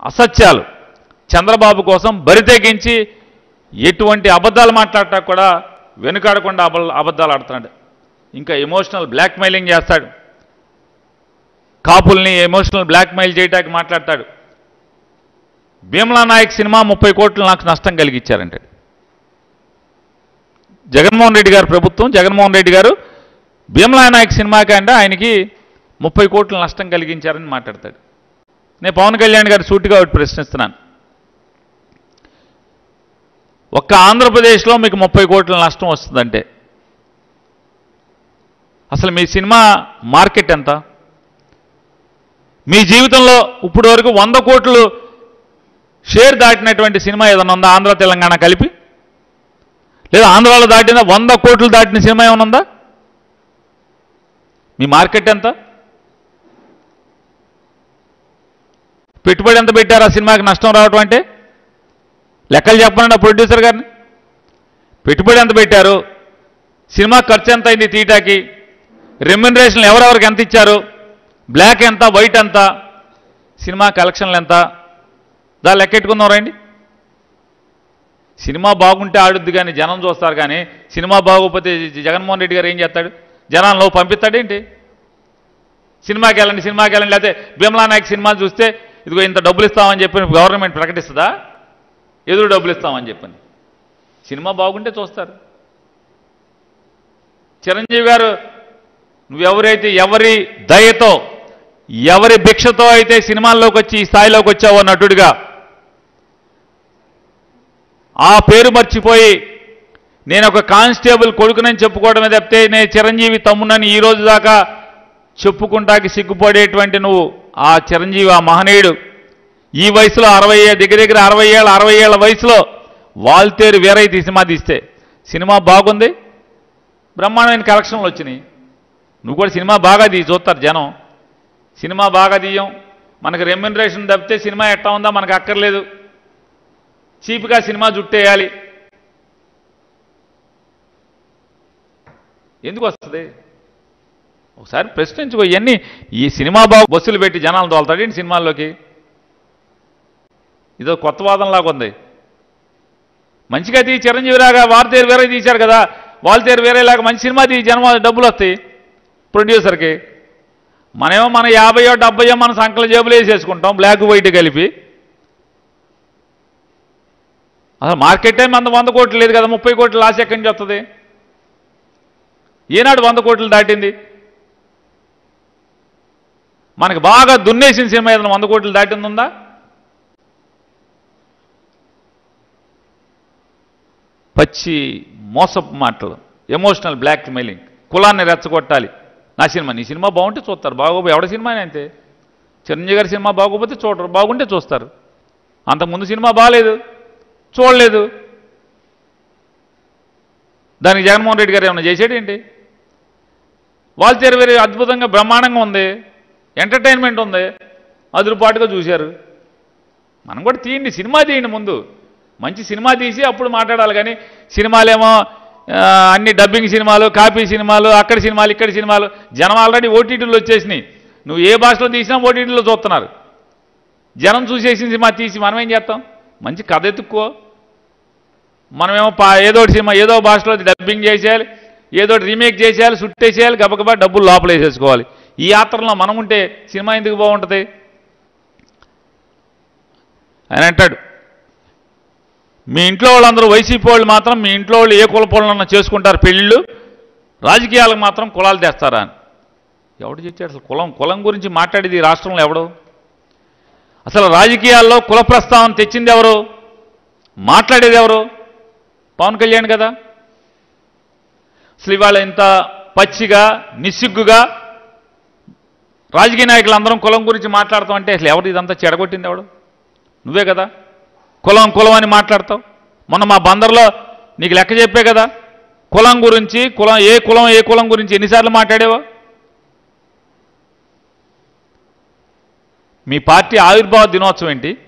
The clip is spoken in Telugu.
అసత్యాలు చంద్రబాబు కోసం బరితెగించి ఎటువంటి అబద్ధాలు మాట్లాడటా కూడా వెనుకాడకుండా అబ అబద్ధాలు ఆడుతున్నాడు ఇంకా ఎమోషనల్ బ్లాక్మెయిలింగ్ చేస్తాడు కాపుల్ని ఎమోషనల్ బ్లాక్మెయిల్ చేయడానికి మాట్లాడతాడు భీమలా నాయక్ సినిమా ముప్పై కోట్లు నాకు నష్టం కలిగించారంటాడు జగన్మోహన్ రెడ్డి గారు ప్రభుత్వం జగన్మోహన్ రెడ్డి గారు భీమలా నాయక్ సినిమాకి అంటే ఆయనకి ముప్పై కోట్ల నష్టం కలిగించారని మాట్లాడతాడు నేను పవన్ కళ్యాణ్ గారు సూటిగా ఒకటి ప్రశ్నిస్తున్నాను ఒక్క ఆంధ్రప్రదేశ్లో మీకు ముప్పై కోట్ల నష్టం వస్తుందంటే అసలు మీ సినిమా మార్కెట్ ఎంత మీ జీవితంలో ఇప్పటి వరకు వంద కోట్లు షేర్ దాటినటువంటి సినిమా ఏదైనా ఉందా ఆంధ్ర తెలంగాణ కలిపి లేదా ఆంధ్రాలో దాటిన వంద కోట్లు దాటిన సినిమా ఏమైనా ఉందా మీ మార్కెట్ ఎంత పెట్టుబడి ఎంత పెట్టారు ఆ సినిమాకి నష్టం రావటం అంటే లెక్కలు చెప్పనండి ఆ ప్రొడ్యూసర్ గారిని పెట్టుబడి ఎంత పెట్టారు సినిమా ఖర్చు ఎంత అయింది తీటాకి రెమ్యునరేషన్లు ఎవరెవరికి ఎంత ఇచ్చారు బ్లాక్ ఎంత వైట్ ఎంత సినిమా కలెక్షన్లు ఎంత దా లెక్కెట్టుకుందాం రండి సినిమా బాగుంటే ఆడుద్ది కానీ జనం చూస్తారు కానీ సినిమా బాగోకపోతే జ- జగన్మోహన్ రెడ్డి గారు ఏం చేస్తాడు జనాల్లో పంపిస్తాడేంటి సినిమాకి వెళ్ళండి సినిమాకి వెళ్ళండి లేకపోతే భీమలా నాయక్ సినిమా చూస్తే ఇదిగో ఇంత డబ్బులు ఇస్తామని చెప్పి గవర్నమెంట్ ప్రకటిస్తుందా ఎదురు డబ్బులు ఇస్తామని చెప్పని సినిమా బాగుంటే చూస్తారు చిరంజీవి గారు నువ్వెవరైతే ఎవరి దయతో ఎవరి భిక్షతో అయితే సినిమాల్లోకి వచ్చి ఈ స్థాయిలోకి వచ్చావో నటుడిగా ఆ పేరు మర్చిపోయి నేను ఒక కానిస్టేబుల్ కొడుకునని చెప్పుకోవడమే తప్పితే నేను చిరంజీవి తమ్మునని ఈ రోజు దాకా చెప్పుకుంటాకి సిగ్గుపడేటువంటి నువ్వు ఆ చిరంజీవి ఆ మహనీయుడు ఈ వయసులో అరవై ఏ- దగ్గర దగ్గర అరవై ఏళ్ళ అరవై ఏళ్ళ వయసులో వాల్తేరు వేరైతే సినిమా తీస్తే సినిమా బాగుంది బ్రహ్మాండమైన కలెక్షన్లు వచ్చినాయి నువ్వు కూడా సినిమా బాగా తీ చూస్తారు జనం సినిమా బాగా తీయం మనకు రెమ్యునరేషన్ తప్పితే సినిమా ఎట్టా ఉందా మనకు అక్కర్లేదు చీప్గా సినిమా జుట్టేయాలి ఎందుకు వస్తుంది ఒకసారి ప్రశ్నించుకో ఇవన్నీ ఈ సినిమా బాగు బస్సులు పెట్టి జనాలు తోలుతాడు ఏంటి సినిమాల్లోకి ఇదో కొత్త వాదనలాగా ఉంది మంచిగా తీ చిరంజీవిలాగా వారితేరు వేరే తీశారు కదా వాళ్ళతేరు వేరేలాగా మంచి సినిమా తీ జనం డబ్బులు వస్తాయి ప్రొడ్యూసర్కి మనమేమో మన యాభయో డెబ్బయో మన సంకల జేబులు వేసేసుకుంటాం బ్లాక్ వైట్ కలిపి అసలు మార్కెట్ టైం అంత వంద కోట్లు లేదు కదా ముప్పై కోట్లు లాస్ ఎక్కడి నుంచి వస్తుంది ఏనాడు వంద కోట్లు దాటింది మనకి బాగా దున్నేసిన సినిమా ఏదైనా వంద కోట్లు దాటింది ఉందా పచ్చి మోసపు మాటలు ఎమోషనల్ బ్లాక్ మెయిలింగ్ కులాన్ని రెచ్చగొట్టాలి నా సినిమా నీ సినిమా బాగుంటే చూస్తారు బాగోబో ఎవడ సినిమా అంతే చిరంజీవి గారి సినిమా బాగోపోతే చూడరు బాగుంటే చూస్తారు అంతకుముందు సినిమా బాగాలేదు చూడలేదు దానికి జగన్మోహన్ రెడ్డి గారు ఏమైనా చేసాడేంటి వాళ్ళు తెరవేరే అద్భుతంగా బ్రహ్మాండంగా ఉంది ఎంటర్టైన్మెంట్ ఉంది అదురుపాటుగా చూశారు మనం కూడా తీయండి సినిమా తీయండి ముందు మంచి సినిమా తీసి అప్పుడు మాట్లాడాలి కానీ సినిమాలేమో ఆ, అన్ని డబ్బింగ్ సినిమాలు కాపీ సినిమాలు అక్కడి సినిమాలు ఇక్కడి సినిమాలు జనం ఆల్రెడీ ఓటీటీలు వచ్చేసినాయి నువ్వు ఏ భాషలో తీసినా ఓటీటీలో చూస్తున్నారు జనం చూసేసిన సినిమా తీసి మనం ఏం చేస్తాం మంచి కథ ఎత్తుక్కో మనమేమో పా ఏదో ఒకటి సినిమా ఏదో భాషలో డబ్బింగ్ చేసేయాలి ఏదో ఒకటి రీమేక్ చేసేయాలి సుట్టేసేయాలి గబగబా డబ్బులు లోపల వేసేసుకోవాలి ఈ యాత్రలో మనం ఉంటే సినిమా ఎందుకు బాగుంటుంది ఆయన అంటాడు మీ ఇంట్లో వాళ్ళందరూ వైసీపీ వాళ్ళు మాత్రం మీ ఇంట్లో వాళ్ళు ఏ కులపోళ్ళన్నా చేసుకుంటారు పెళ్ళిళ్ళు రాజకీయాలకు మాత్రం కులాలు తెస్తారా అని ఎవడు చెప్పాడు అసలు కులం కులం గురించి మాట్లాడేది ఈ రాష్ట్రంలో ఎవడు అసలు రాజకీయాల్లో కుల ప్రస్తావన తెచ్చింది ఎవరు మాట్లాడేది ఎవరు పవన్ కళ్యాణ్ కదా అసలు ఇవాళ ఇంత పచ్చిగా నిస్సిగ్గుగా రాజకీయ నాయకులందరం కులం గురించి మాట్లాడతాం అంటే అసలు ఎవరు ఇదంతా చెడగొట్టింది ఎవడు నువ్వే కదా కులం కులం అని మాట్లాడతావు మొన్న మా బందర్లో నీకు లెక్క చెప్పే కదా కులం గురించి కులం ఏ కులం ఏ కులం గురించి ఎన్నిసార్లు మాట్లాడేవో మీ పార్టీ ఆవిర్భావ దినోత్సవం ఏంటి